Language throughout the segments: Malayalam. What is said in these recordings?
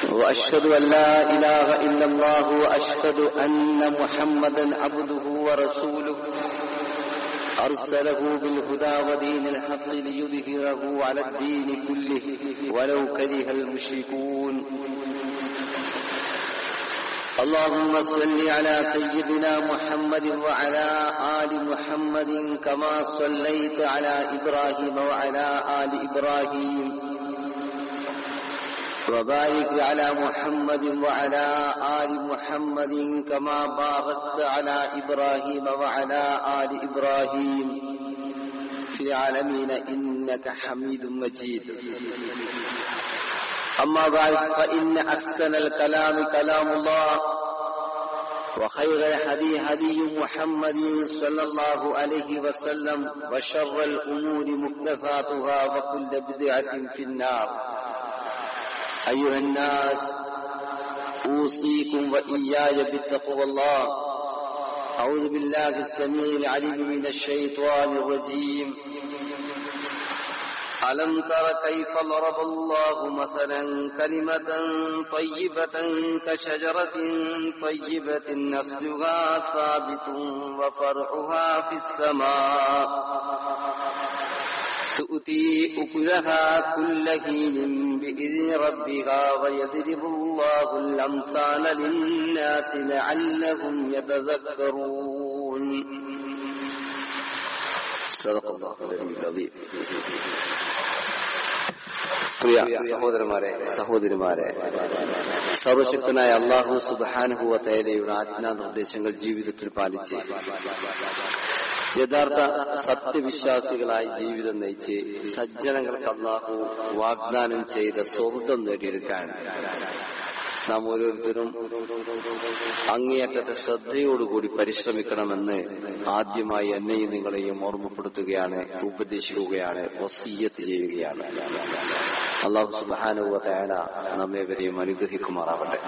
وأشهد أن لا إله إلا الله وأشهد أن محمدا عبده ورسوله أرسله بالهدى ودين الحق ليظهره على الدين كله ولو كره المشركون اللهم صل على سيدنا محمد وعلى آل محمد كما صليت على إبراهيم وعلى آل إبراهيم وبارك على محمد وعلى آل محمد كما باركت على إبراهيم وعلى آل إبراهيم في العالمين إنك حميد مجيد أما بعد فإن أحسن الكلام كلام الله وخير الهدي هدي محمد صلى الله عليه وسلم وشر الأمور محدثاتها وكل بدعة في النار أيها الناس أوصيكم وإياي بالتقوى الله أعوذ بالله السميع العليم من الشيطان الرجيم ألم تر كيف ضرب الله مثلا كلمة طيبة كشجرة طيبة نسلها ثابت وفرعها في السماء تؤتي أكلها كل حين بإذن ربها ويضرب الله الأمثال للناس لعلهم يتذكرون صدق الله العظيم പ്രിയ സഹോദരന്മാരെ സഹോദരിമാരെ സർവശക്തനായ അള്ളാഹു സുബാനുഭവ തേലയുടെ ആജ്ഞാ നിർദ്ദേശങ്ങൾ ജീവിതത്തിൽ പാലിച്ച് യഥാർത്ഥ സത്യവിശ്വാസികളായി ജീവിതം നയിച്ച് സജ്ജനങ്ങൾക്ക് അള്ളാഹു വാഗ്ദാനം ചെയ്ത സ്വർഗം നേടിയെടുക്കാൻ നാം ഓരോരുത്തരും അങ്ങേയറ്റത്തെ ശ്രദ്ധയോടുകൂടി പരിശ്രമിക്കണമെന്ന് ആദ്യമായി എന്നെയും നിങ്ങളെയും ഓർമ്മപ്പെടുത്തുകയാണ് ഉപദേശിക്കുകയാണ് വസീയത്ത് ചെയ്യുകയാണ് അള്ളാഹു സുബാനുവ തേന നമ്മേവരെയും അനുഗ്രഹിക്കുമാറാവട്ടെ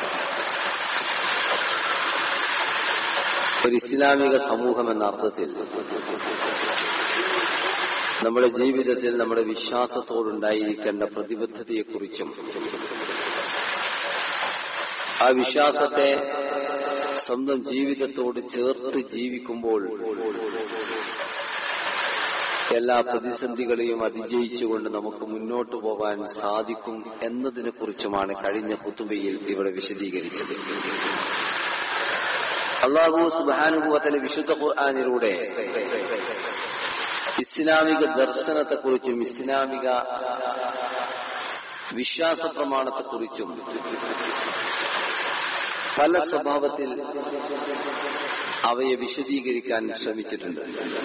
ഒരു ഇസ്ലാമിക സമൂഹം എന്ന അർത്ഥത്തിൽ നമ്മുടെ ജീവിതത്തിൽ നമ്മുടെ വിശ്വാസത്തോടുണ്ടായിരിക്കേണ്ട പ്രതിബദ്ധതയെക്കുറിച്ചും ആ വിശ്വാസത്തെ സ്വന്തം ജീവിതത്തോട് ചേർത്ത് ജീവിക്കുമ്പോൾ എല്ലാ പ്രതിസന്ധികളെയും അതിജയിച്ചുകൊണ്ട് നമുക്ക് മുന്നോട്ട് പോകാൻ സാധിക്കും എന്നതിനെ കുറിച്ചുമാണ് കഴിഞ്ഞ കുത്തുബയിൽ ഇവിടെ വിശദീകരിച്ചത് അള്ളാഹു സുബാനുഭവത്തിലെ വിശുദ്ധ ഖുർആാനിലൂടെ ഇസ്ലാമിക ദർശനത്തെക്കുറിച്ചും ഇസ്ലാമിക വിശ്വാസ പ്രമാണത്തെക്കുറിച്ചും പല സ്വഭാവത്തിൽ അവയെ വിശദീകരിക്കാൻ ശ്രമിച്ചിട്ടുണ്ട്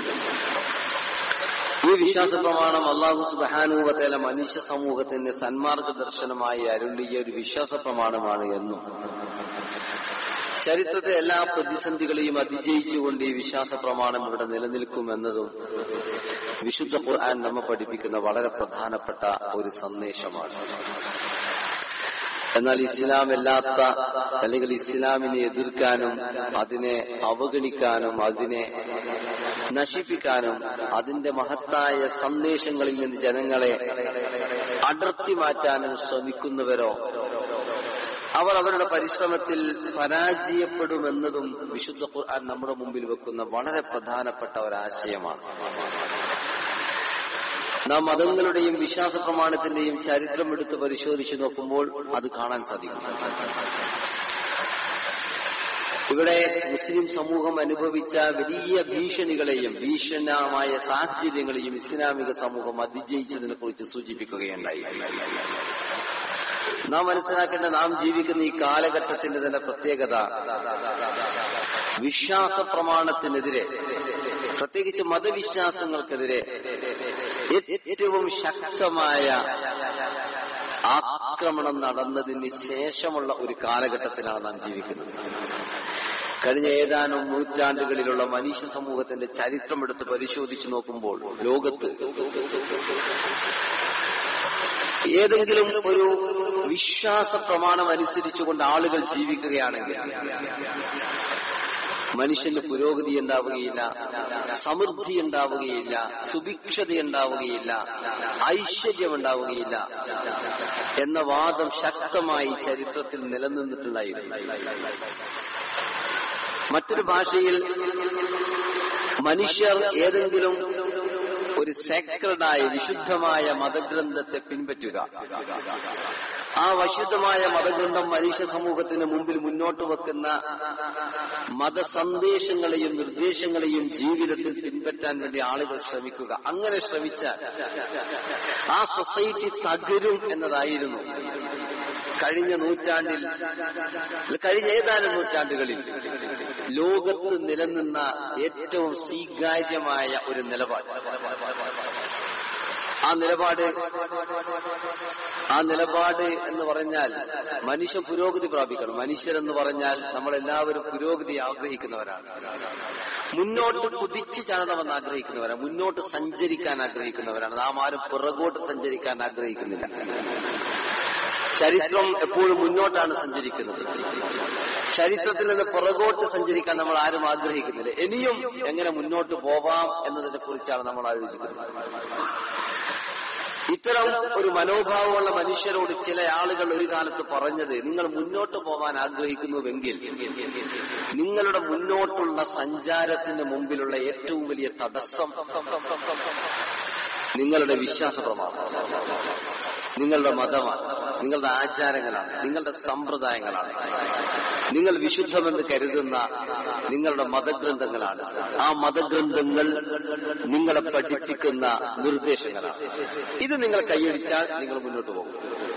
ഈ വിശ്വാസ പ്രമാണം അള്ളാഹു സുബാനുഭവത്തിലെ മനുഷ്യ സമൂഹത്തിന്റെ സന്മാർഗ ദർശനമായി അരുളിയ ഒരു വിശ്വാസ പ്രമാണമാണ് എന്നും ചരിത്രത്തെ എല്ലാ പ്രതിസന്ധികളെയും അതിജയിച്ചുകൊണ്ട് ഈ വിശ്വാസ പ്രമാണം ഇവിടെ നിലനിൽക്കുമെന്നതും വിശുദ്ധ ഖുർആൻ നമ്മെ പഠിപ്പിക്കുന്ന വളരെ പ്രധാനപ്പെട്ട ഒരു സന്ദേശമാണ് എന്നാൽ ഇസ്ലാം അല്ലാത്ത അല്ലെങ്കിൽ ഇസ്ലാമിനെ എതിർക്കാനും അതിനെ അവഗണിക്കാനും അതിനെ നശിപ്പിക്കാനും അതിന്റെ മഹത്തായ സന്ദേശങ്ങളിൽ നിന്ന് ജനങ്ങളെ അടർത്തി മാറ്റാനും ശ്രമിക്കുന്നവരോ അവർ അവരുടെ പരിശ്രമത്തിൽ പരാജയപ്പെടുമെന്നതും വിശുദ്ധ ഖുർആൻ നമ്മുടെ മുമ്പിൽ വെക്കുന്ന വളരെ പ്രധാനപ്പെട്ട ഒരാശയമാണ് നാം മതങ്ങളുടെയും വിശ്വാസ പ്രമാണത്തിന്റെയും ചരിത്രം എടുത്ത് പരിശോധിച്ചു നോക്കുമ്പോൾ അത് കാണാൻ സാധിക്കും ഇവിടെ മുസ്ലിം സമൂഹം അനുഭവിച്ച വലിയ ഭീഷണികളെയും ഭീഷണമായ സാഹചര്യങ്ങളെയും ഇസ്ലാമിക സമൂഹം അതിജയിച്ചതിനെ കുറിച്ച് സൂചിപ്പിക്കുകയുണ്ടായി നാം മനസ്സിലാക്കേണ്ട നാം ജീവിക്കുന്ന ഈ കാലഘട്ടത്തിന്റെ തന്നെ പ്രത്യേകത വിശ്വാസ പ്രമാണത്തിനെതിരെ പ്രത്യേകിച്ച് മതവിശ്വാസങ്ങൾക്കെതിരെ ഏറ്റവും ശക്തമായ ആക്രമണം നടന്നതിന് ശേഷമുള്ള ഒരു കാലഘട്ടത്തിലാണ് നാം ജീവിക്കുന്നത് കഴിഞ്ഞ ഏതാനും നൂറ്റാണ്ടുകളിലുള്ള മനുഷ്യ സമൂഹത്തിന്റെ ചരിത്രം എടുത്ത് പരിശോധിച്ചു നോക്കുമ്പോൾ ലോകത്ത് ഏതെങ്കിലും ഒരു വിശ്വാസ പ്രമാണം അനുസരിച്ചുകൊണ്ട് ആളുകൾ ജീവിക്കുകയാണെങ്കിൽ മനുഷ്യന് പുരോഗതി ഉണ്ടാവുകയില്ല സമൃദ്ധി ഉണ്ടാവുകയില്ല സുഭിക്ഷത ഉണ്ടാവുകയില്ല ഐശ്വര്യം ഉണ്ടാവുകയില്ല എന്ന വാദം ശക്തമായി ചരിത്രത്തിൽ നിലനിന്നിട്ടുണ്ടായിരുന്നു മറ്റൊരു ഭാഷയിൽ മനുഷ്യർ ഏതെങ്കിലും ഒരു സേക്രഡായ വിശുദ്ധമായ മതഗ്രന്ഥത്തെ പിൻപറ്റുക ആ വശുദ്ധമായ മതഗ്രന്ഥം മനുഷ്യ സമൂഹത്തിന് മുമ്പിൽ മുന്നോട്ട് വെക്കുന്ന മതസന്ദേശങ്ങളെയും നിർദ്ദേശങ്ങളെയും ജീവിതത്തിൽ പിൻപറ്റാൻ വേണ്ടി ആളുകൾ ശ്രമിക്കുക അങ്ങനെ ശ്രമിച്ചാൽ ആ സൊസൈറ്റി തകരും എന്നതായിരുന്നു കഴിഞ്ഞ നൂറ്റാണ്ടിൽ കഴിഞ്ഞ ഏതാനും നൂറ്റാണ്ടുകളിൽ ലോകത്ത് നിലനിന്ന ഏറ്റവും സ്വീകാര്യമായ ഒരു നിലപാട് ആ നിലപാട് ആ നിലപാട് എന്ന് പറഞ്ഞാൽ മനുഷ്യ പുരോഗതി പ്രാപിക്കണം മനുഷ്യരെന്ന് പറഞ്ഞാൽ നമ്മളെല്ലാവരും പുരോഗതി ആഗ്രഹിക്കുന്നവരാണ് മുന്നോട്ട് കുതിച്ചു ചാടണമെന്ന് ആഗ്രഹിക്കുന്നവരാണ് മുന്നോട്ട് സഞ്ചരിക്കാൻ ആഗ്രഹിക്കുന്നവരാണ് നാം ആരും പുറകോട്ട് സഞ്ചരിക്കാൻ ആഗ്രഹിക്കുന്നില്ല ചരിത്രം എപ്പോഴും മുന്നോട്ടാണ് സഞ്ചരിക്കുന്നത് ചരിത്രത്തിൽ നിന്ന് പുറകോട്ട് സഞ്ചരിക്കാൻ നമ്മൾ ആരും ആഗ്രഹിക്കുന്നില്ല ഇനിയും എങ്ങനെ മുന്നോട്ട് പോവാം എന്നതിനെ കുറിച്ചാണ് നമ്മൾ ആലോചിക്കുന്നത് ഇത്തരം ഒരു മനോഭാവമുള്ള മനുഷ്യരോട് ചില ആളുകൾ ഒരു കാലത്ത് പറഞ്ഞത് നിങ്ങൾ മുന്നോട്ട് പോകാൻ ആഗ്രഹിക്കുന്നുവെങ്കിൽ നിങ്ങളുടെ മുന്നോട്ടുള്ള സഞ്ചാരത്തിന് മുമ്പിലുള്ള ഏറ്റവും വലിയ തടസ്സം നിങ്ങളുടെ വിശ്വാസ പ്രമാണം നിങ്ങളുടെ മതമാണ് നിങ്ങളുടെ ആചാരങ്ങളാണ് നിങ്ങളുടെ സമ്പ്രദായങ്ങളാണ് നിങ്ങൾ വിശുദ്ധമെന്ന് കരുതുന്ന നിങ്ങളുടെ മതഗ്രന്ഥങ്ങളാണ് ആ മതഗ്രന്ഥങ്ങൾ നിങ്ങളെ പഠിപ്പിക്കുന്ന നിർദ്ദേശങ്ങളാണ് ഇത് നിങ്ങൾ കൈയടിച്ചാൽ നിങ്ങൾ മുന്നോട്ട് പോകും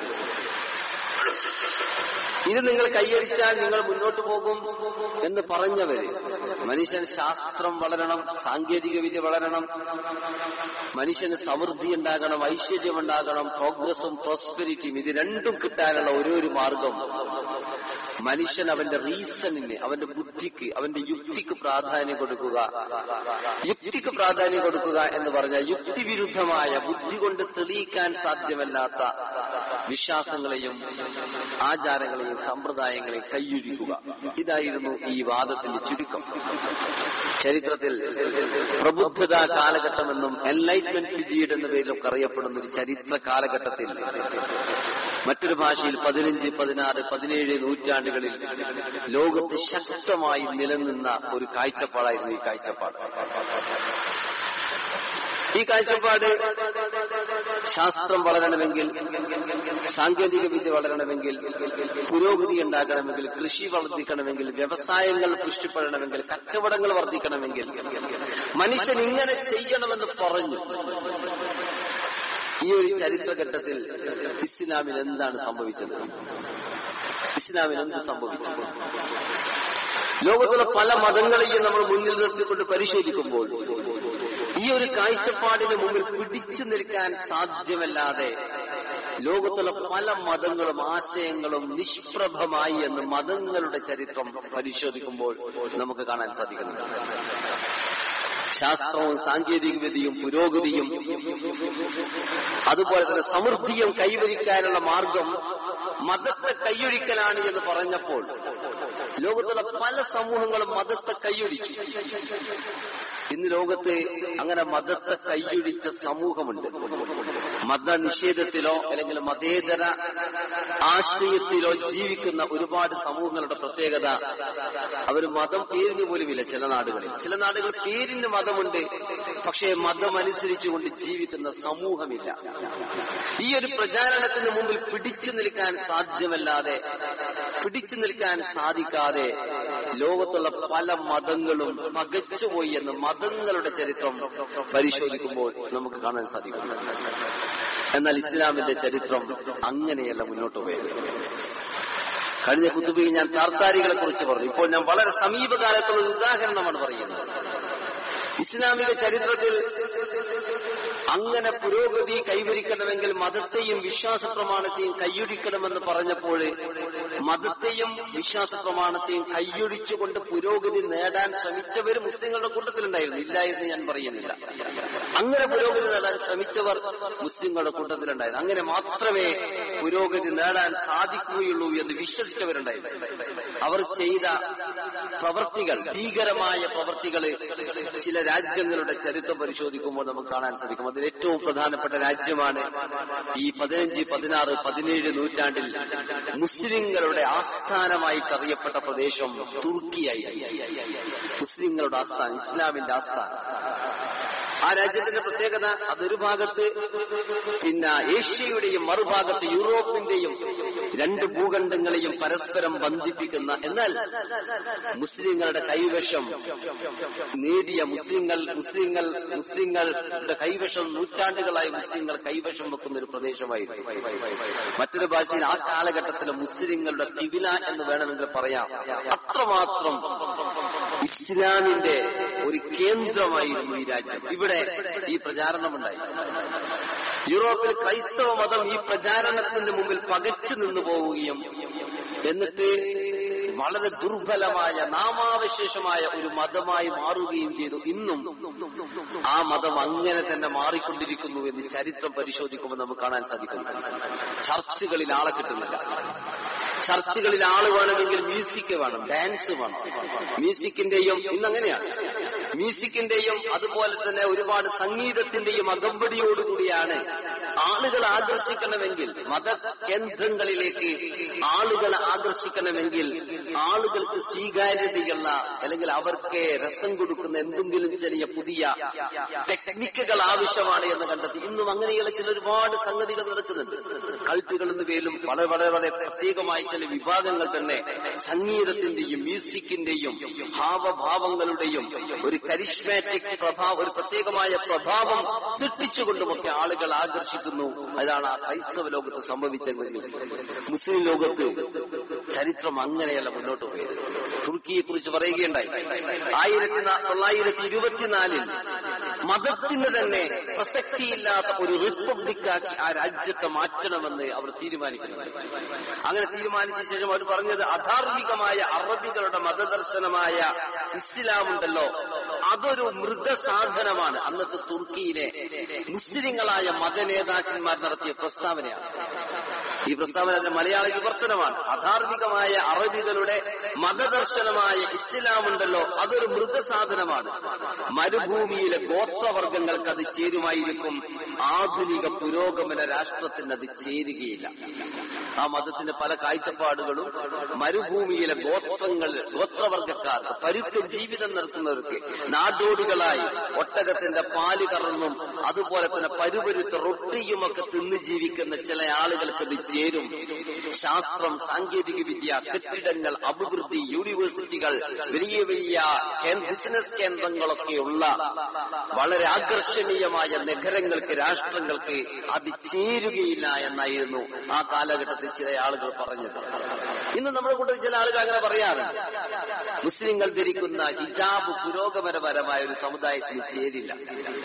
ഇത് നിങ്ങൾ കൈയടിച്ചാൽ നിങ്ങൾ മുന്നോട്ട് പോകും എന്ന് പറഞ്ഞവര് മനുഷ്യൻ ശാസ്ത്രം വളരണം സാങ്കേതിക വിദ്യ വളരണം മനുഷ്യന് സമൃദ്ധി ഉണ്ടാകണം ഐശ്വര്യം ഉണ്ടാകണം പ്രോഗ്രസും പ്രോസ്പെരിറ്റിയും ഇത് രണ്ടും കിട്ടാനുള്ള ഓരോ ഒരു മാർഗം മനുഷ്യൻ അവന്റെ റീസണിന് അവന്റെ ബുദ്ധിക്ക് അവന്റെ യുക്തിക്ക് പ്രാധാന്യം കൊടുക്കുക യുക്തിക്ക് പ്രാധാന്യം കൊടുക്കുക എന്ന് പറഞ്ഞാൽ യുക്തിവിരുദ്ധമായ ബുദ്ധി കൊണ്ട് തെളിയിക്കാൻ സാധ്യമല്ലാത്ത വിശ്വാസങ്ങളെയും ആചാരങ്ങളെയും സമ്പ്രദായങ്ങളെയും കൈയൊഴിക്കുക ഇതായിരുന്നു ഈ വാദത്തിന്റെ ചുരുക്കം ചരിത്രത്തിൽ പ്രബുദ്ധത കാലഘട്ടമെന്നും എൻലൈറ്റ്മെന്റ് പീരീഡ് എന്ന പേരിലൊക്കെ അറിയപ്പെടുന്ന ഒരു ചരിത്ര കാലഘട്ടത്തിൽ മറ്റൊരു ഭാഷയിൽ പതിനഞ്ച് പതിനാറ് പതിനേഴ് നൂറ്റാണ്ടുകളിൽ ലോകത്ത് ശക്തമായി നിലനിന്ന ഒരു കാഴ്ചപ്പാടായിരുന്നു ഈ കാഴ്ചപ്പാട് ഈ കാഴ്ചപ്പാട് ശാസ്ത്രം വളരണമെങ്കിൽ സാങ്കേതിക വിദ്യ വളരണമെങ്കിൽ പുരോഗതി ഉണ്ടാകണമെങ്കിൽ കൃഷി വർദ്ധിക്കണമെങ്കിൽ വ്യവസായങ്ങൾ പുഷ്ടിപ്പെടണമെങ്കിൽ കച്ചവടങ്ങൾ വർദ്ധിക്കണമെങ്കിൽ മനുഷ്യൻ ഇങ്ങനെ ചെയ്യണമെന്ന് പറഞ്ഞു ഈ ഒരു ചരിത്രഘട്ടത്തിൽ ഇസ്ലാമിൽ എന്താണ് സംഭവിച്ചത് ഇസ്ലാമിൽ എന്ത് സംഭവിച്ചു ലോകത്തിലെ പല മതങ്ങളെയും നമ്മൾ മുന്നിൽ നിർത്തിക്കൊണ്ട് പരിശോധിക്കുമ്പോൾ ഈ ഒരു കാഴ്ചപ്പാടിന് മുമ്പിൽ പിടിച്ചു നിൽക്കാൻ സാധ്യമല്ലാതെ ലോകത്തിലെ പല മതങ്ങളും ആശയങ്ങളും നിഷ്പ്രഭമായി എന്ന് മതങ്ങളുടെ ചരിത്രം പരിശോധിക്കുമ്പോൾ നമുക്ക് കാണാൻ സാധിക്കുന്നുണ്ട് ശാസ്ത്രവും സാങ്കേതികവിദ്യയും പുരോഗതിയും അതുപോലെ തന്നെ സമൃദ്ധിയും കൈവരിക്കാനുള്ള മാർഗം മതത്തെ കൈയൊഴിക്കലാണ് എന്ന് പറഞ്ഞപ്പോൾ ലോകത്തുള്ള പല സമൂഹങ്ങളും മതത്തെ കൈയൊഴിച്ചു ഇന്ന് ലോകത്ത് അങ്ങനെ മതത്തെ കൈയൊഴിച്ച സമൂഹമുണ്ട് മതനിഷേധത്തിലോ അല്ലെങ്കിൽ മതേതര ആശയത്തിലോ ജീവിക്കുന്ന ഒരുപാട് സമൂഹങ്ങളുടെ പ്രത്യേകത അവർ മതം പേരിന് പോലുമില്ല ചില നാടുകളിൽ ചില നാടുകൾ പേരിന് മതമുണ്ട് പക്ഷേ മതമനുസരിച്ചുകൊണ്ട് ജീവിക്കുന്ന സമൂഹമില്ല ഈ ഒരു പ്രചാരണത്തിന് മുമ്പിൽ പിടിച്ചു നിൽക്കാൻ സാധ്യമല്ലാതെ പിടിച്ചു നിൽക്കാൻ സാധിക്കാതെ ലോകത്തുള്ള പല മതങ്ങളും പകച്ചുപോയി എന്ന് മതങ്ങളുടെ ചരിത്രം പരിശോധിക്കുമ്പോൾ നമുക്ക് കാണാൻ സാധിക്കും എന്നാൽ ഇസ്ലാമിന്റെ ചരിത്രം അങ്ങനെയല്ല മുന്നോട്ട് പോയത് കഴിഞ്ഞ കുത്തുബിയിൽ ഞാൻ താർത്താരികളെ കുറിച്ച് പറഞ്ഞു ഇപ്പോൾ ഞാൻ വളരെ സമീപകാലത്തുള്ള ഒരു ഉദാഹരണമാണ് പറയുന്നത് ഇസ്ലാമിക ചരിത്രത്തിൽ അങ്ങനെ പുരോഗതി കൈവരിക്കണമെങ്കിൽ മതത്തെയും വിശ്വാസ പ്രമാണത്തെയും കൈയൊഴിക്കണമെന്ന് പറഞ്ഞപ്പോൾ മതത്തെയും വിശ്വാസ പ്രമാണത്തെയും കൈയൊഴിച്ചുകൊണ്ട് പുരോഗതി നേടാൻ ശ്രമിച്ചവർ മുസ്ലിങ്ങളുടെ കൂട്ടത്തിലുണ്ടായിരുന്നു ഇല്ല എന്ന് ഞാൻ പറയുന്നില്ല അങ്ങനെ പുരോഗതി നേടാൻ ശ്രമിച്ചവർ മുസ്ലിങ്ങളുടെ കൂട്ടത്തിലുണ്ടായിരുന്നു അങ്ങനെ മാത്രമേ പുരോഗതി നേടാൻ സാധിക്കുകയുള്ളൂ എന്ന് വിശ്വസിച്ചവരുണ്ടായിരുന്നു അവർ ചെയ്ത പ്രവർത്തികൾ ഭീകരമായ പ്രവർത്തികൾ ചില രാജ്യങ്ങളുടെ ചരിത്രം പരിശോധിക്കുമ്പോൾ നമുക്ക് കാണാൻ സാധിക്കും അതിൽ ഏറ്റവും പ്രധാനപ്പെട്ട രാജ്യമാണ് ഈ പതിനഞ്ച് പതിനാറ് പതിനേഴ് നൂറ്റാണ്ടിൽ മുസ്ലിങ്ങളുടെ ആസ്ഥാനമായിട്ട് അറിയപ്പെട്ട പ്രദേശം തുർക്കിയായി മുസ്ലിങ്ങളുടെ ആസ്ഥാനം ഇസ്ലാമിന്റെ ആസ്ഥാനം ആ രാജ്യത്തിന്റെ പ്രത്യേകത അതൊരു ഭാഗത്ത് പിന്നെ ഏഷ്യയുടെയും മറുഭാഗത്ത് യൂറോപ്പിന്റെയും രണ്ട് ഭൂഖണ്ഡങ്ങളെയും പരസ്പരം ബന്ധിപ്പിക്കുന്ന എന്നാൽ മുസ്ലിങ്ങളുടെ കൈവശം നേടിയ മുസ്ലിങ്ങൾ മുസ്ലിങ്ങൾ മുസ്ലിങ്ങളുടെ കൈവശം നൂറ്റാണ്ടുകളായി മുസ്ലിങ്ങൾ കൈവശം വെക്കുന്ന ഒരു പ്രദേശമായിരുന്നു മറ്റൊരു ഭാഷയിൽ ആ കാലഘട്ടത്തിലെ മുസ്ലിങ്ങളുടെ കിവില എന്ന് വേണമെങ്കിൽ പറയാം അത്രമാത്രം ഇസ്ലാമിന്റെ ഒരു കേന്ദ്രമായിരുന്നു ഈ രാജ്യം ഇവിടെ ഈ പ്രചാരണമുണ്ടായി യൂറോപ്പിൽ ക്രൈസ്തവ മതം ഈ പ്രചാരണത്തിന്റെ മുമ്പിൽ പകച്ചു നിന്നു പോവുകയും എന്നിട്ട് വളരെ ദുർബലമായ നാമാവശേഷമായ ഒരു മതമായി മാറുകയും ചെയ്തു ഇന്നും ആ മതം അങ്ങനെ തന്നെ മാറിക്കൊണ്ടിരിക്കുന്നു എന്ന് ചരിത്രം പരിശോധിക്കുമ്പോൾ നമുക്ക് കാണാൻ സാധിക്കുന്നു ചർച്ചുകളിൽ ആളെ കിട്ടുന്നില്ല ചർച്ചുകളിൽ ആള് വേണമെങ്കിൽ മ്യൂസിക് വേണം ഡാൻസ് വേണം മ്യൂസിക്കിന്റെയും ഇന്നങ്ങനെയാണ് മ്യൂസിക്കിന്റെയും അതുപോലെ തന്നെ ഒരുപാട് സംഗീതത്തിന്റെയും അകമ്പടിയോടുകൂടിയാണ് ആളുകൾ ആകർഷിക്കണമെങ്കിൽ മതകേന്ദ്രങ്ങളിലേക്ക് ആളുകൾ ആകർഷിക്കണമെങ്കിൽ ആളുകൾക്ക് സ്വീകാര്യതയുള്ള അല്ലെങ്കിൽ അവർക്ക് രസം കൊടുക്കുന്ന എന്തെങ്കിലും ചെറിയ പുതിയ ടെക്നിക്കുകൾ ആവശ്യമാണ് എന്ന് കണ്ടെത്തി ഇന്നും അങ്ങനെയുള്ള ചില ഒരുപാട് സംഗതികൾ നടക്കുന്നുണ്ട് കൾട്ടുകൾ എന്ന പേരിലും വളരെ വളരെ വളരെ പ്രത്യേകമായി ചില വിഭാഗങ്ങൾ തന്നെ സംഗീതത്തിന്റെയും മ്യൂസിക്കിന്റെയും ഭാവഭാവങ്ങളുടെയും ഒരു കരിഷ്മാറ്റിക് പ്രഭാവം ഒരു പ്രത്യേകമായ പ്രഭാവം സൃഷ്ടിച്ചുകൊണ്ടുമൊക്കെ ആളുകൾ ആകർഷിക്കുന്നു അതാണ് ആ ക്രൈസ്തവ ലോകത്ത് സംഭവിച്ചതെങ്കിൽ മുസ്ലിം ലോകത്ത് ചരിത്രം അങ്ങനെയല്ല മുന്നോട്ട് പോയത് തുർക്കിയെ കുറിച്ച് പറയുകയുണ്ടായി ആയിരത്തി തൊള്ളായിരത്തി ഇരുപത്തിനാലിൽ മതത്തിന് തന്നെ പ്രസക്തിയില്ലാത്ത ഒരു റിപ്പബ്ലിക്കാക്കി ആ രാജ്യത്തെ മാറ്റണമെന്ന് അവർ തീരുമാനിക്കുന്നത് അങ്ങനെ തീരുമാനിച്ച ശേഷം അവർ പറഞ്ഞത് അധാർമികമായ അറബികളുടെ മതദർശനമായ ഇസ്ലാം ഉണ്ടല്ലോ അതൊരു മൃഗസാധനമാണ് അന്നത്തെ തുർക്കിയിലെ മുസ്ലിങ്ങളായ മതനേതാക്കന്മാർ നടത്തിയ പ്രസ്താവനയാണ് ഈ പ്രസ്താവന അതിന്റെ മലയാള വിവർത്തനമാണ് അധാർമികമായ അറബികളുടെ മതദർശനമായ ഇസ്ലാം ഉണ്ടല്ലോ അതൊരു മൃഗസാധനമാണ് മരുഭൂമിയിലെ ഗോത്രവർഗങ്ങൾക്ക് അത് ചേരുമായിരിക്കും ആധുനിക പുരോഗമന രാഷ്ട്രത്തിന് അത് ചേരുകയില്ല ആ മതത്തിന്റെ പല കാഴ്ചപ്പാടുകളും മരുഭൂമിയിലെ ഗോത്രങ്ങൾ ഗോത്രവർഗക്കാർക്ക് പരുക്കൻ ജീവിതം നടത്തുന്നവർക്ക് നാടോടികളായി ഒട്ടകത്തിന്റെ പാല് കറന്നും അതുപോലെ തന്നെ പരുപരുത്ത റൊട്ടിയുമൊക്കെ തിന്നു ജീവിക്കുന്ന ചില ആളുകൾക്ക് ഇത് ചേരും ശാസ്ത്രം സാങ്കേതിക വിദ്യ കെട്ടിടങ്ങൾ അഭിവൃദ്ധി യൂണിവേഴ്സിറ്റികൾ വലിയ വലിയ ബിസിനസ് കേന്ദ്രങ്ങളൊക്കെയുള്ള വളരെ ആകർഷണീയമായ നഗരങ്ങൾക്ക് രാഷ്ട്രങ്ങൾക്ക് അത് ചേരുകയില്ല എന്നായിരുന്നു ആ കാലഘട്ടത്തിൽ ചില ആളുകൾ പറഞ്ഞത് ഇന്ന് നമ്മുടെ കൂട്ടത്തിൽ ചില ആളുകൾ അങ്ങനെ പറയാറുണ്ട് മുസ്ലിങ്ങൾ ധരിക്കുന്ന ഹിജാബ് പുരോഗമനപരമായ ഒരു സമുദായത്തിന് ചേരില്ല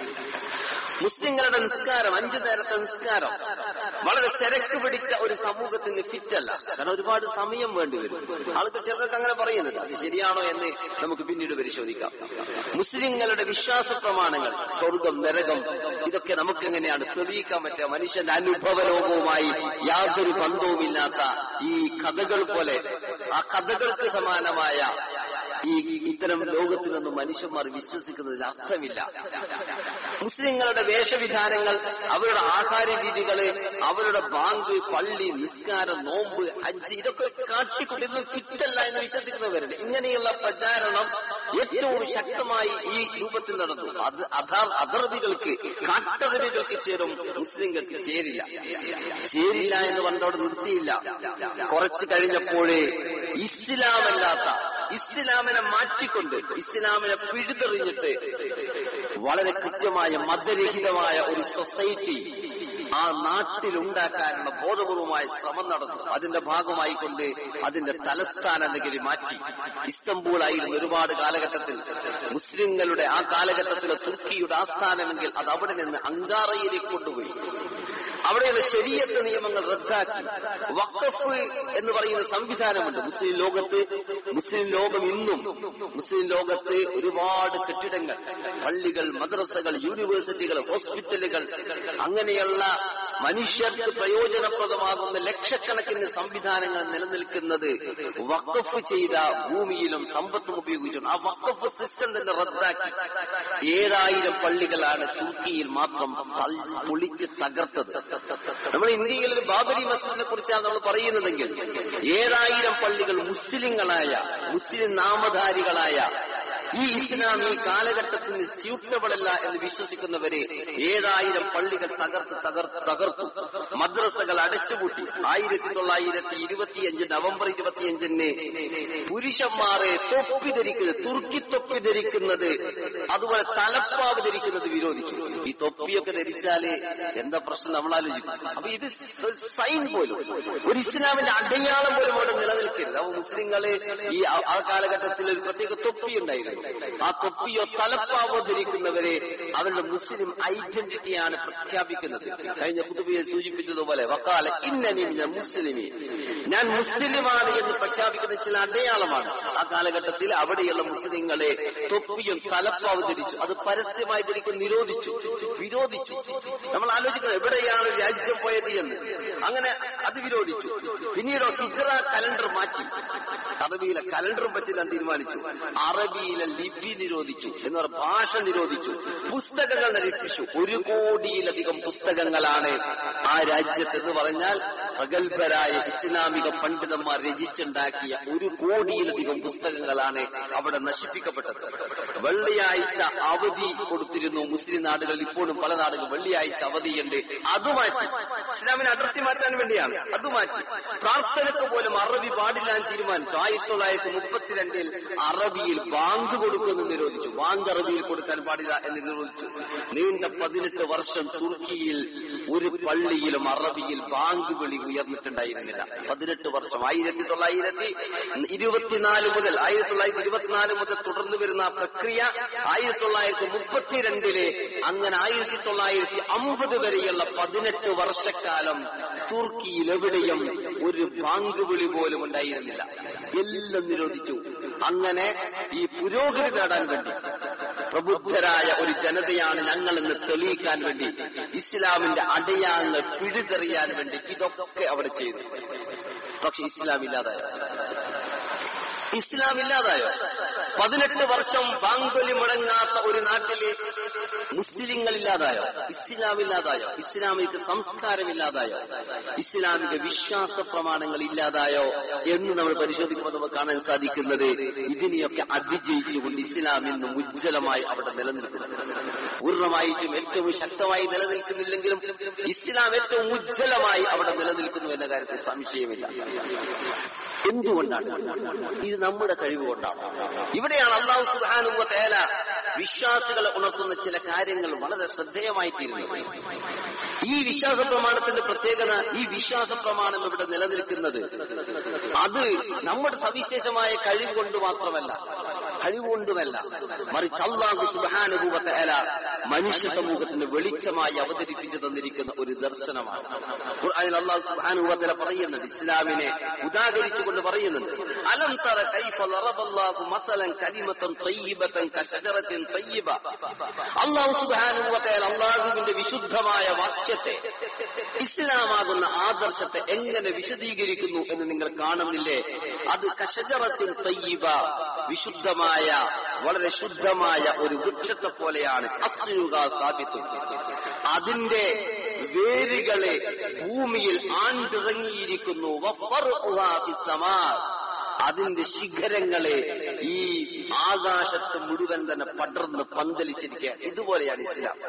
മുസ്ലിങ്ങളുടെ നിസ്കാരം അഞ്ചു നേരത്തെ നിസ്കാരം വളരെ തിരക്ക് പിടിച്ച ഒരു സമൂഹത്തിന് ഫിറ്റല്ല കാരണം ഒരുപാട് സമയം വേണ്ടി വരും ആൾക്ക് ചിലർക്ക് അങ്ങനെ പറയുന്നത് അത് ശരിയാണോ എന്ന് നമുക്ക് പിന്നീട് പരിശോധിക്കാം മുസ്ലിങ്ങളുടെ വിശ്വാസ പ്രമാണങ്ങൾ സ്വർഗം നരകം ഇതൊക്കെ നമുക്ക് എങ്ങനെയാണ് തെളിയിക്കാൻ പറ്റുക മനുഷ്യന്റെ അനുഭവ ലോകവുമായി യാതൊരു ബന്ധവുമില്ലാത്ത ഈ കഥകൾ പോലെ ആ കഥകൾക്ക് സമാനമായ ഈ ഇത്തരം ലോകത്തിനൊന്നും മനുഷ്യന്മാർ വിശ്വസിക്കുന്നതിൽ അർത്ഥമില്ല മുസ്ലിങ്ങളുടെ വേഷവിധാനങ്ങൾ അവരുടെ ആഹാര രീതികള് അവരുടെ ബാങ്ക് പള്ളി നിസ്കാരം നോമ്പ് ഹജ്ജ് ഇതൊക്കെ കാട്ടിക്കൊണ്ടിരുന്ന ഫിറ്റല്ല എന്ന് വിശ്വസിക്കുന്നവരുണ്ട് ഇങ്ങനെയുള്ള പ്രചാരണം ഏറ്റവും ശക്തമായി ഈ രൂപത്തിൽ നടന്നു അത് അധാർ അതർവികൾക്ക് കാട്ടറിവുകൾക്ക് ചേരും മുസ്ലിങ്ങൾക്ക് ചേരില്ല ചേരില്ല എന്ന് പറഞ്ഞവിടെ നിർത്തിയില്ല കുറച്ചു കഴിഞ്ഞപ്പോഴേ ഇസ്ലാമല്ലാത്ത ഇസ്ലാമിനെ മാറ്റിക്കൊണ്ട് ഇസ്ലാമിനെ പിഴുതെറിഞ്ഞിട്ട് വളരെ കൃത്യമായ മതരഹിതമായ ഒരു സൊസൈറ്റി ആ നാട്ടിലുണ്ടാക്കാനുള്ള ബോധപൂർവമായ ശ്രമം നടന്നു അതിന്റെ ഭാഗമായി കൊണ്ട് അതിന്റെ തലസ്ഥാന നഗരി മാറ്റി ഇസ്തംബൂൾ ആയിരുന്നു ഒരുപാട് കാലഘട്ടത്തിൽ മുസ്ലിങ്ങളുടെ ആ കാലഘട്ടത്തിലെ തുർക്കിയുടെ ആസ്ഥാനമെങ്കിൽ അത് അവിടെ നിന്ന് അങ്കാറയിലേക്ക് കൊണ്ടുപോയി അവിടെയുള്ള ശരീരത്തെ നിയമങ്ങൾ റദ്ദാക്കി വഖഫ് എന്ന് പറയുന്ന സംവിധാനമുണ്ട് മുസ്ലിം ലോകത്ത് മുസ്ലിം ലോകം ഇന്നും മുസ്ലിം ലോകത്ത് ഒരുപാട് കെട്ടിടങ്ങൾ പള്ളികൾ മദ്രസകൾ യൂണിവേഴ്സിറ്റികൾ ഹോസ്പിറ്റലുകൾ അങ്ങനെയുള്ള മനുഷ്യർക്ക് പ്രയോജനപ്രദമാകുന്ന ലക്ഷക്കണക്കിന് സംവിധാനങ്ങൾ നിലനിൽക്കുന്നത് വഖഫ് ചെയ്ത ഭൂമിയിലും സമ്പത്തും ഉപയോഗിച്ചുകൊണ്ട് ആ വഖഫ് സിസ്റ്റം തന്നെ റദ്ദാക്കി ഏഴായിരം പള്ളികളാണ് തുർക്കിയിൽ മാത്രം തൾ- പൊളിച്ച് തകർത്തത് നമ്മൾ ഇന്ത്യയിൽ ഒരു ബാബരി മസ്ജിദിനെ കുറിച്ചാണ് നമ്മൾ പറയുന്നതെങ്കിൽ ഏഴായിരം പള്ളികൾ മുസ്ലിങ്ങളായ മുസ്ലിം നാമധാരികളായ ഈ ഇസ്ലാം ഈ കാലഘട്ടത്തിന് സ്യൂട്ടബിൾ അല്ല എന്ന് വിശ്വസിക്കുന്നവരെ ഏഴായിരം പള്ളികൾ തകർത്ത് തകർത്ത് തകർത്തു മദ്രസകൾ അടച്ചുപൂട്ടി ആയിരത്തി തൊള്ളായിരത്തി ഇരുപത്തിയഞ്ച് നവംബർ ഇരുപത്തിയഞ്ചിന് പുരുഷന്മാരെ തൊപ്പി ധരിക്കുന്നത് തുർക്കി തൊപ്പി ധരിക്കുന്നത് അതുപോലെ തലപ്പാവ് ധരിക്കുന്നത് വിരോധിച്ചു ഈ തൊപ്പിയൊക്കെ ധരിച്ചാല് എന്താ പ്രശ്നം നമ്മൾ ആലോചിക്കും അപ്പൊ ഇത് സൈൻ പോലും ഒരു ഇസ്ലാമിന്റെ അടയാളം പോലും അവിടെ നിലനിൽക്കരുത് അപ്പൊ മുസ്ലിങ്ങള് ഈ ആ- ആ കാലഘട്ടത്തിൽ ഒരു പ്രത്യേക തൊപ്പി ഉണ്ടായിരുന്നു ആ തൊപ്പിയോ തലപ്പാവോ ധരിക്കുന്നവരെ അവരുടെ മുസ്ലിം ഐഡന്റിറ്റിയാണ് പ്രഖ്യാപിക്കുന്നത് കഴിഞ്ഞ കുതുബിയെ സൂചിപ്പിച്ചതുപോലെ വക്കാല ഇന്നനി മിനൽ മുസ്ലിമി ഞാൻ മുസ്ലിമാണ് എന്ന് പ്രഖ്യാപിക്കുന്ന ചില അടയാളമാണ് ആ കാലഘട്ടത്തിൽ അവിടെയുള്ള മുസ്ലിങ്ങളെ തൊപ്പിയും തലപ്പാവ് ധരിച്ചു അത് പരസ്യമായി ധരിക്കാൻ നിരോധിച്ചു വിരോധിച്ചു നമ്മൾ ആലോചിക്കണം എവിടെയാണ് രാജ്യം പോയത് എന്ന് അങ്ങനെ അത് വിരോധിച്ചു പിന്നീടോ ഹിജറ കലണ്ടർ മാറ്റി അറബിയിലെ കലണ്ടറും പറ്റി ഞാൻ തീരുമാനിച്ചു അറബിയിലെ ലിപി നിരോധിച്ചു എന്ന് പറഞ്ഞ ഭാഷ നിരോധിച്ചു പുസ്തകങ്ങൾ നിരപ്പിച്ചു ഒരു കോടിയിലധികം പുസ്തകങ്ങളാണ് ആ രാജ്യത്ത് എന്ന് പറഞ്ഞാൽ പ്രഗത്ഭരായ ഇസ്ലാമിക പണ്ഡിതന്മാർ രചിച്ചുണ്ടാക്കിയ ഒരു കോടിയിലധികം പുസ്തകങ്ങളാണ് അവിടെ നശിപ്പിക്കപ്പെട്ടത് വെള്ളിയാഴ്ച അവധി കൊടുത്തിരുന്നു മുസ്ലിം നാടുകളിൽ ഇപ്പോഴും പല നാടുകളും വെള്ളിയാഴ്ച അവധിയുണ്ട് അത് മാറ്റി ഇസ്ലാമിനെ അടർത്തി മാറ്റാൻ വേണ്ടിയാണ് അത് മാറ്റി പ്രാർത്ഥനക്ക് പോലും അറബി പാടില്ല എന്ന് തീരുമാനിച്ചു ആയിരത്തി തൊള്ളായിരത്തി മുപ്പത്തിരണ്ടിൽ അറബിയിൽ ബാങ്ക് കൊടുക്കുമെന്ന് നിരോധിച്ചു ബാങ്ക് അറബിയിൽ കൊടുക്കാൻ പാടില്ല എന്ന് നിരോധിച്ചു നീണ്ട പതിനെട്ട് വർഷം തുർക്കിയിൽ ഒരു പള്ളിയിലും അറബിയിൽ ബാങ്ക് വിളി ഉയർന്നിട്ടുണ്ടായിരുന്നില്ല പതിനെട്ട് വർഷം ആയിരത്തി തൊള്ളായിരത്തി ഇരുപത്തിനാല് മുതൽ ആയിരത്തി തൊള്ളായിരത്തി ഇരുപത്തിനാല് മുതൽ തുടർന്നു വരുന്ന ആ പ്രക്രിയ ആയിരത്തി തൊള്ളായിരത്തി മുപ്പത്തിരണ്ടിലെ അങ്ങനെ ആയിരത്തി തൊള്ളായിരത്തി അമ്പത് വരെയുള്ള പതിനെട്ട് വർഷക്കാലം തുർക്കിയിൽ എവിടെയും ഒരു ബാങ്ക് വിളി പോലും ഉണ്ടായിരുന്നില്ല എല്ലാം നിരോധിച്ചു അങ്ങനെ ഈ പുരോഗതി നേടാൻ വേണ്ടി പ്രബുദ്ധരായ ഒരു ജനതയാണ് ഞങ്ങളെന്ന് തെളിയിക്കാൻ വേണ്ടി ഇസ്ലാമിന്റെ അടയാളങ്ങൾ പിഴുതെറിയാൻ വേണ്ടി ഇതൊക്കെ അവിടെ ചെയ്തു പക്ഷെ ഇസ്ലാം ഇല്ലാതായോ ഇസ്ലാം ഇല്ലാതായോ പതിനെട്ട് വർഷം ബാങ്കൊലി മുടങ്ങാത്ത ഒരു നാട്ടിലെ മുസ്ലിങ്ങൾ ഇല്ലാതായോ ഇസ്ലാം ഇല്ലാതായോ ഇസ്ലാമിക സംസ്കാരം ഇല്ലാതായോ ഇസ്ലാമിക വിശ്വാസ പ്രമാണങ്ങൾ ഇല്ലാതായോ എന്ന് നമ്മൾ പരിശോധിക്കുമ്പോൾ നമുക്ക് കാണാൻ സാധിക്കുന്നത് ഇതിനെയൊക്കെ അതിജയിച്ചുകൊണ്ട് ഇസ്ലാം ഇന്നും ഉജ്ജ്വലമായി അവിടെ നിലനിൽക്കുന്നു പൂർണ്ണമായിട്ടും ഏറ്റവും ശക്തമായി നിലനിൽക്കുന്നില്ലെങ്കിലും ഇസ്ലാം ഏറ്റവും ഉജ്ജ്വലമായി അവിടെ നിലനിൽക്കുന്നു എന്ന കാര്യത്തിൽ സംശയമില്ല എന്തുകൊണ്ടാണ് ഇത് നമ്മുടെ കഴിവ് കൊണ്ടാണ് ഇവിടെയാണ് അള്ളാഹു സുബാനുവ തേല വിശ്വാസികളെ ഉണർത്തുന്ന ചില കാര്യങ്ങൾ വളരെ ശ്രദ്ധേയമായി തീരുന്നത് ഈ വിശ്വാസ പ്രമാണത്തിന്റെ പ്രത്യേകത ഈ വിശ്വാസ പ്രമാണം ഇവിടെ നിലനിൽക്കുന്നത് അത് നമ്മുടെ സവിശേഷമായ കഴിവ് കൊണ്ട് മാത്രമല്ല കഴിവുകൊണ്ടുമല്ല മറിച്ച് അള്ളാഹു സുബാനുഭൂവ തേല മനുഷ്യ സമൂഹത്തിന് വെളിച്ചമായി അവതരിപ്പിച്ചു തന്നിരിക്കുന്ന ഒരു ദർശനമാണ് ഖുർആനിൽ അള്ളാഹു സുബ്ഹാനഹു വതആല പറയുന്നുണ്ട് ഇസ്ലാമിനെ ഉദാഹരിച്ചുകൊണ്ട് പറയുന്നുണ്ട് അലം തറ കൈഫ ലറബല്ലാഹു മസലൻ കലിമത്തൻ തയ്യിബത്തൻ കശജറത്തിൻ തയ്യിബ അള്ളാഹു സുബ്ഹാനഹു വതആല അള്ളാഹുവിന്റെ വിശുദ്ധമായ വാക്യത്തെ ഇസ്ലാമാകുന്ന ആദർശത്തെ എങ്ങനെ വിശദീകരിക്കുന്നു എന്ന് നിങ്ങൾ കാണുന്നില്ലേ അത് കശജറത്തിൻ തയ്യിബ വിശുദ്ധമായ വളരെ ശുദ്ധമായ ഒരു വൃക്ഷത്തെ പോലെയാണ് അസ്ലുക സ്ഥാപിത്തു അതിന്റെ വേരുകളെ ഭൂമിയിൽ ആണ്ടിറങ്ങിയിരിക്കുന്നു വഫർഉഹാ ഫിസ്സമാ. അതിന്റെ ശിഖരങ്ങളെ ഈ ആകാശത്ത് മുഴുവൻ തന്നെ പടർന്ന് പന്തലിച്ചിരിക്കുക ഇതുപോലെയാണ് ഇസ്ലാം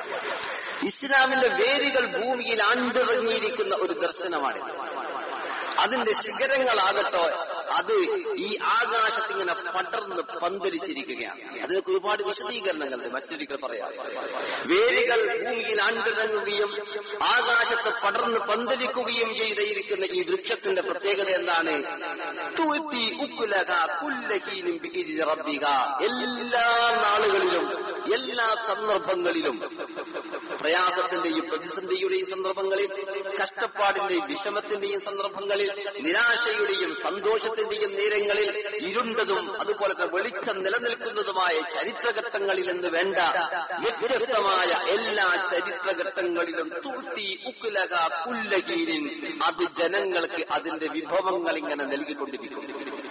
ഇസ്ലാമിന്റെ വേരുകൾ ഭൂമിയിൽ ആണ്ടിറങ്ങിയിരിക്കുന്ന ഒരു ദർശനമാണ് അതിന്റെ ശിഖരങ്ങളാകട്ടോ അത് ഈ ആകാശത്തിങ്ങനെ പടർന്ന് പന്തലിച്ചിരിക്കുകയാണ് അതിനൊക്കെ ഒരുപാട് വിശദീകരണങ്ങളുണ്ട് മറ്റൊരിക്കൽ പറയാം വേരുകൾ ഭൂമിയിൽ ആണ്ടിറങ്ങുകയും ആകാശത്ത് പടർന്ന് പന്തലിക്കുകയും ചെയ്തിരിക്കുന്ന ഈ വൃക്ഷത്തിന്റെ പ്രത്യേകത എന്താണ് തൂത്തി ഉക്കുലക കുല്ലഹീനും ബിഇذن റബ്ബിക എല്ലാ നാളുകളിലും എല്ലാ സന്ദർഭങ്ങളിലും പ്രയാസത്തിന്റെയും പ്രതിസന്ധിയുടെയും സന്ദർഭങ്ങളിൽ കഷ്ടപ്പാടിന്റെയും വിഷമത്തിന്റെയും സന്ദർഭങ്ങളിൽ നിരാശയുടെയും സന്തോഷത്തിന്റെയും നേരങ്ങളിൽ ഇരുണ്ടതും അതുപോലെ തന്നെ വെളിച്ചം നിലനിൽക്കുന്നതുമായ ചരിത്രഘട്ടങ്ങളിൽ എന്ന് വേണ്ട വ്യത്യസ്തമായ എല്ലാ ചരിത്രഘട്ടങ്ങളിലും തൂത്തി ഉക്കുലക കുല്ലകീരിൻ അത് ജനങ്ങൾക്ക് അതിന്റെ വിഭവങ്ങൾ ഇങ്ങനെ നൽകിക്കൊണ്ടിരിക്കും